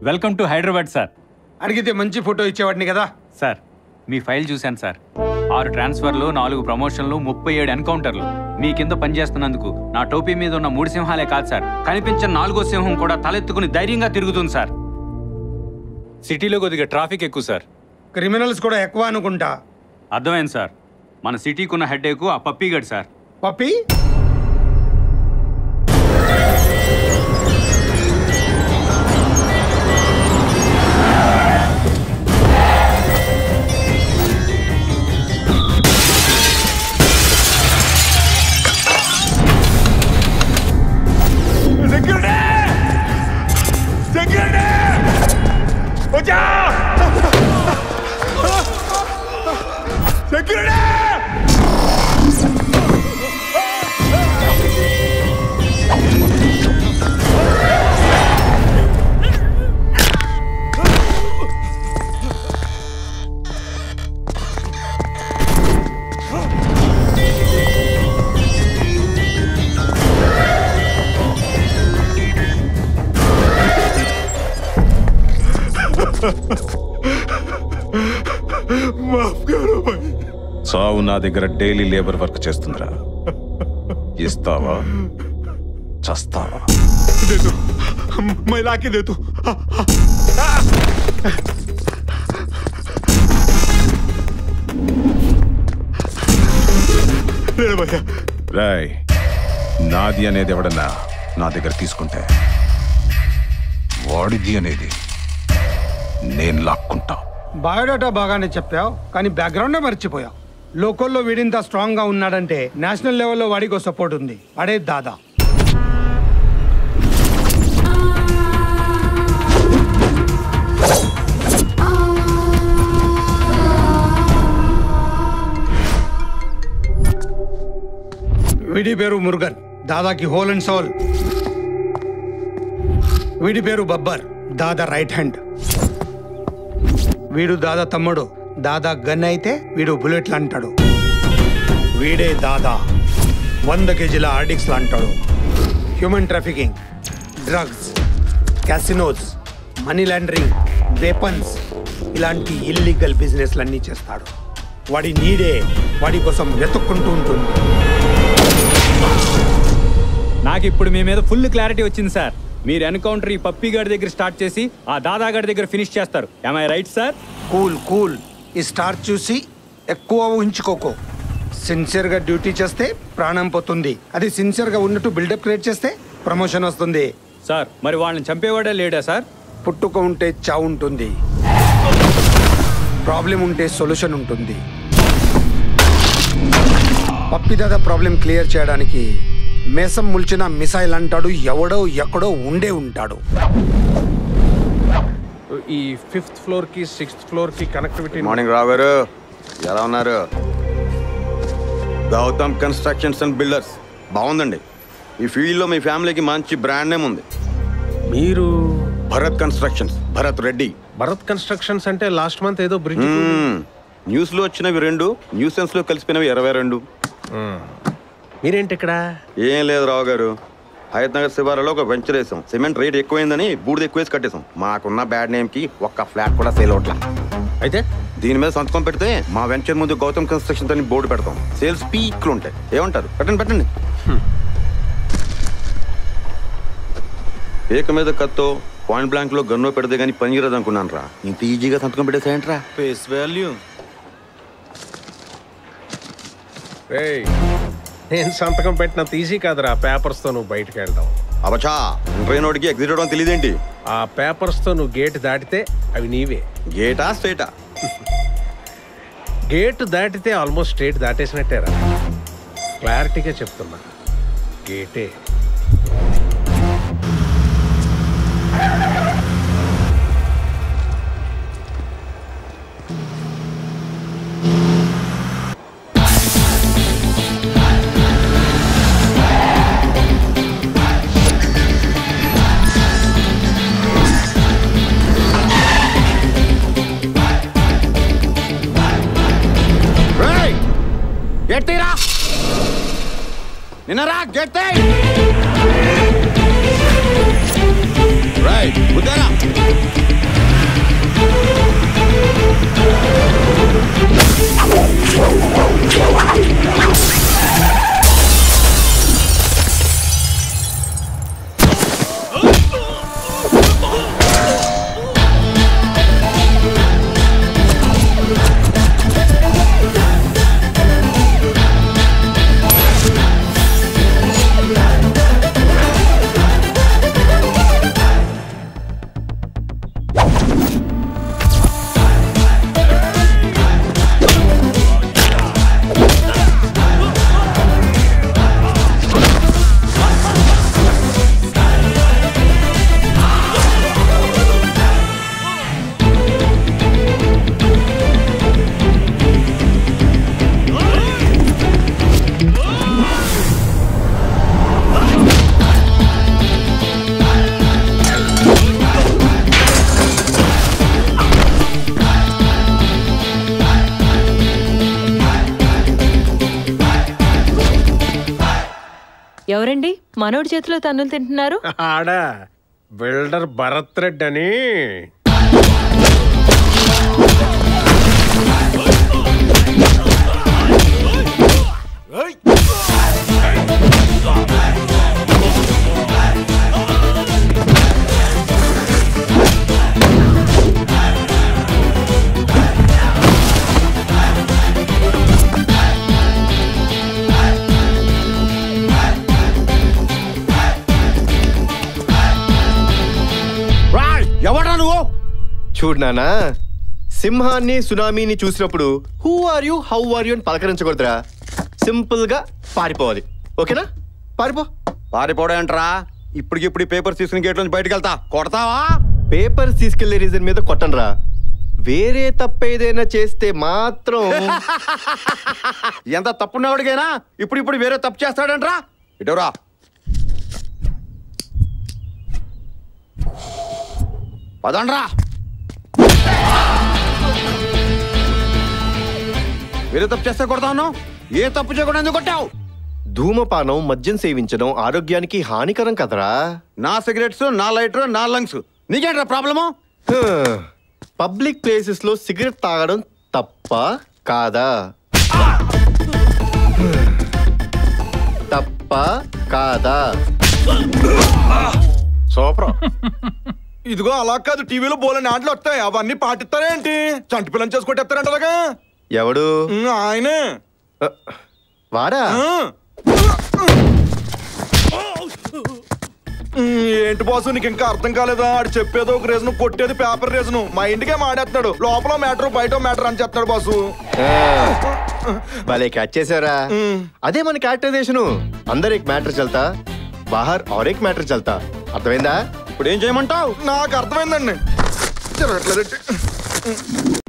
Welcome to Hyderabad sir అడిగితే మంచి photo ఇచ్చేవాడిని కదా సార్ మీ ఫైల్ చూశాను సార్ ఆరు ట్రాన్స్ఫర్లు నాలుగు ప్రమోషన్లు ముప్పై ఏడు ఎన్కౌంటర్లు మీ కింద పనిచేస్తున్నందుకు నా టోపీ మీద ఉన్న మూడు సింహాలే కాదు సార్ కనిపించిన నాలుగో సింహం కూడా తలెత్తుకుని ధైర్యంగా తిరుగుతుంది సార్ సిటీలో కొద్దిగా ట్రాఫిక్ ఎక్కువ సార్ క్రిమినల్స్ కూడా ఎక్కువ అనుకుంటా అర్థమైంది సార్ మన సిటీకి ఉన్న హెడ్ ఎక్కువ ఆ పప్పీగడ్ సార్ పప్పి సావు నా దగ్గర డైలీ లేబర్ వర్క్ చేస్తుందిరా ఇస్తావా చస్తావా मैं ला के दे तू రాయ్ నాది అనేది ఎవడన్నా నా దగ్గర తీసుకుంటే వాడిది అనేది నేను లాక్కుంటా బయోడాటా బాగానే చెప్పావు కానీ బ్యాక్గ్రౌండే మర్చిపోయావు లోకల్లో వీడింత స్ట్రాంగ్ గా ఉన్నాడంటే నేషనల్ లెవెల్లో వాడికో సపోర్ట్ ఉంది అడే దాదా వీడి పేరు మురుగన్ దాదాకి హోల్ అండ్ సోల్ వీడి పేరు బబ్బర్ దాదా రైట్ హ్యాండ్ వీడు దాదా తమ్ముడు దాదా గన్ అయితే వీడు బుల్లెట్లు అంటాడు వీడే దాదా వంద కేజీల ఆర్డిక్స్ అంటాడు human trafficking drugs casinos money laundering weapons ఇలాంటి ఇల్లీగల్ బిజినెస్లన్నీ చేస్తాడు వాడి నీడే వాడి కోసం వెతుక్కుంటూ ఉంటుంది నాకు ఇప్పుడు మీ మీద ఫుల్ క్లారిటీ వచ్చింది సార్ మీరు ఎన్కౌంటర్ ఈ పప్పీ గారి దగ్గర స్టార్ట్ చేసి ఆ దాదా గారి దగ్గర ఫినిష్ చేస్తారు I right sir cool cool ఈ స్టార్ చూసి ఎక్కువ ఊహించుకోకు సిన్సియర్గా డ్యూటీ చేస్తే ప్రాణం పోతుంది అది సిన్సియర్గా ఉన్నట్టు బిల్డప్ క్రియేట్ చేస్తే ప్రమోషన్ వస్తుంది సార్ మరి వాళ్ళని చంపేవాడే లేడా సార్ పుట్టుక ఉంటే చావు ఉంటుంది ప్రాబ్లం ఉంటే సొల్యూషన్ ఉంటుంది పప్పిదాద ప్రాబ్లం క్లియర్ చేయడానికి మేసం ముల్చిన మిసైల్ అంటాడు ఎవడో ఎక్కడో ఉండే ఉంటాడు ఈ ఫిఫ్త్ ఫ్లోర్ కి సిక్స్త్ ఫ్లోర్ కి కనెక్టివిటీ మార్నింగ్ రావు గారు ఎలా ఉన్నారు గౌతమ్ కన్స్ట్రక్షన్స్ అండ్ బిల్డర్స్ బాగుందండి ఈ ఫీల్డ్లో మీ ఫ్యామిలీకి మంచి బ్రాండ్ నేమ్ ఉంది మీరు భరత్ కన్స్ట్రక్షన్స్ భరత్ రెడ్డి భరత్ కన్స్ట్రక్షన్స్ అంటే లాస్ట్ మంత్ ఏదో బ్రిడ్జ్ మ్మ్. న్యూస్లో వచ్చినవి రెండు న్యూసెన్స్లో కలిసిపోయినవి ఇరవై రెండు మీరేంటి ఇక్కడ ఏం లేదు రావు గారు హయత్ నగర్ శివారులో ఒక వెంచర్ వేసాం సిమెంట్ రేట్ ఎక్కువైందని బూడిద ఎక్కువేసి కట్టేసాం మాకున్న బ్యాడ్ నేమ్కి ఒక్క ఫ్లాట్ కూడా సేల్ అవట్లా అయితే దీని మీద సంతకం పెడితే మా వెంచర్ ముందు గౌతమ్ కన్స్ట్రక్షన్స్ అని బోర్డు పెడతాం సేల్స్ పీక్లు ఉంటాయి ఏమంటారు పెట్టండి పెట్టండి ఏక మీద కత్తో పాయింట్ బ్లాంక్ లో గన్నో పెడితే గానీ పని చేయదు అనుకున్నాను రా ఇంత ఈజీగా సంతకం పెట్టేసాయంట్రా ఫేస్ వాల్యూ ఏయ్, నేను సంతకం పెట్టినంత ఈజీ కాదురా పేపర్స్ తో నువ్వు బయటకు వెళ్ళడం అవచా ఇంట్రైనోడికి ఎగ్జిట్ అవడం తెలియదేంటి ఆ పేపర్స్ తో నువ్వు గేట్ దాటితే అవి నీవే గేటా స్ట్రేటా గేట్ దాటితే ఆల్మోస్ట్ స్టేట్ దాటేసినట్టేరా క్లారిటీగా చెప్తున్నా గేటే గట్టిరా నిన్నరా గట్టి రైట్ ఉదరా మనోడి చేతిలో తన్నులు తింటున్నారు ఆడ బిల్డర్ భరత్ రెడ్డి అని ఎవడా నువ్వు చూడు నానా సింహాన్ని సునామీని చూసినప్పుడు who are you how are you అని పలకరించకూడదురా సింపుల్ గా పారిపోవాలి ఓకేనా పారిపో పారిపోవడంట్రా ఇప్పటికిప్పుడు ఈ పేపర్స్ తీసుకుని గేట్ నుంచి బయటకు వెళ్తా కొడతావా పేపర్స్ తీసుకెళ్లే రీజన్ మీద కొట్టనరా వేరే తప్పేదైనా చేస్తే మాత్రం ఎంత తప్పున్నవాడికైనా ఇప్పుడు ఇప్పుడు వేరే తప్పు చేస్తాడంట్రా ఇటవరా పదండ్రా వేరే తప్పు చేస్తే కొడతాను ఏ తప్పు చేయకుండా ఎందుకు కొట్టావు ధూమపానం మద్యం సేవించడం ఆరోగ్యానికి హానికరం కదరా నా సిగరెట్స్ నా లైటర్ నా లంగ్స్ నీకేంట్రా ప్రాబ్లము పబ్లిక్ ప్లేసెస్ లో సిగరెట్ తాగడం తప్ప కాదా తప్ప కాదా సూపర్ ఇదిగో అలా కాదు టీవీలో బోలని ఆటలు వస్తాయి అవన్నీ పాటిస్తారేంటి చంటి పిల్లని చేసుకొట్టేస్తారంటారుగా ఎవడు ఉమ్, ఆయనే ఆ, వాడా ఆ. ఉమ్, ఏంటి బాసు నీకు ఇంకా అర్థం కాలేదా ఆడు చెప్పేది ఒక రీజన్ కొట్టేది పేపర్ రీజన్ మా ఇంటికే మాడేస్తున్నాడు లోపల మ్యాటర్ బయట మ్యాటర్ అని చెప్తాడు బాసు ఆ, భలే క్యాచ్ చేసారా ఉమ్. అదే మన క్యారెక్టరైజేషన్ అందరు एक मैटर चलता बाहर और एक मैटर चलता అర్థమైందా ఇప్పుడు ఏం చేయమంటావు నాకు అర్థమైందండి జరగట్లేదండి